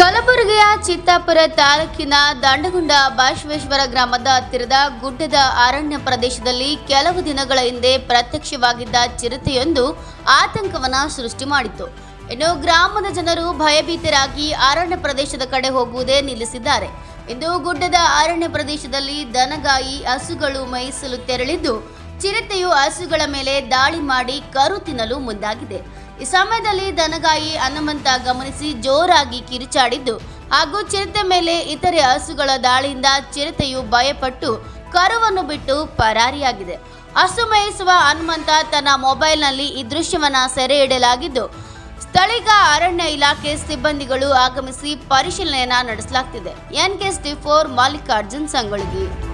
ಕಲಬುರಗಿಯ ಚಿತ್ತಾಪುರ ತಾಲೂಕಿನ ದಂಡಗುಂಡ ಬಸವೇಶ್ವರ ಗ್ರಾಮದ ಹತ್ತಿರದ ಗುಡ್ಡದ ಅರಣ್ಯ ಪ್ರದೇಶದಲ್ಲಿ ಕೆಲವು ದಿನಗಳ ಹಿಂದೆ ಪ್ರತ್ಯಕ್ಷವಾಗಿದ್ದ ಚಿರತೆಯೊಂದು ಆತಂಕವನ್ನ ಸೃಷ್ಟಿ ಮಾಡಿತ್ತು ಇನ್ನು ಗ್ರಾಮದ ಜನರು ಭಯಭೀತರಾಗಿ ಅರಣ್ಯ ಪ್ರದೇಶದ ಕಡೆ ಹೋಗುವುದೇ ನಿಲ್ಲಿಸಿದ್ದಾರೆ ಇಂದು ಗುಡ್ಡದ ಅರಣ್ಯ ಪ್ರದೇಶದಲ್ಲಿ ದನಗಾಯಿ ಹಸುಗಳು ಮೇಯಿಸಲು ತೆರಳಿದ್ದು ಚಿರತೆಯು ಹಸುಗಳ ಮೇಲೆ ದಾಳಿ ಮಾಡಿ ಕರು ತಿನ್ನಲು ಮುಂದಾಗಿದೆ ಈ ಸಮಯದಲ್ಲಿ ದನಗಾಯಿ ಹನುಮಂತ ಗಮನಿಸಿ ಜೋರಾಗಿ ಕಿರುಚಾಡಿದ್ದು ಹಾಗೂ ಚಿರತೆ ಮೇಲೆ ಇತರೆ ಹಸುಗಳ ದಾಳಿಯಿಂದ ಚಿರತೆಯು ಭಯಪಟ್ಟು ಕರುವನ್ನು ಬಿಟ್ಟು ಪರಾರಿಯಾಗಿದೆ ಹಸು ಮೇಯಿಸುವ ಹನುಮಂತ ತನ್ನ ಮೊಬೈಲ್ನಲ್ಲಿ ಈ ದೃಶ್ಯವನ್ನ ಸೆರೆ ಹಿಡಿಯಲಾಗಿದ್ದು ಸ್ಥಳೀಯ ಅರಣ್ಯ ಇಲಾಖೆ ಸಿಬ್ಬಂದಿಗಳು ಆಗಮಿಸಿ ಪರಿಶೀಲನೆಯನ್ನ ನಡೆಸಲಾಗ್ತಿದೆ ಎನ್ ಕೆ ಫೋರ್ ಮಲ್ಲಿಕಾರ್ಜುನ್ ಸಂಗೊಳ್ಗಿ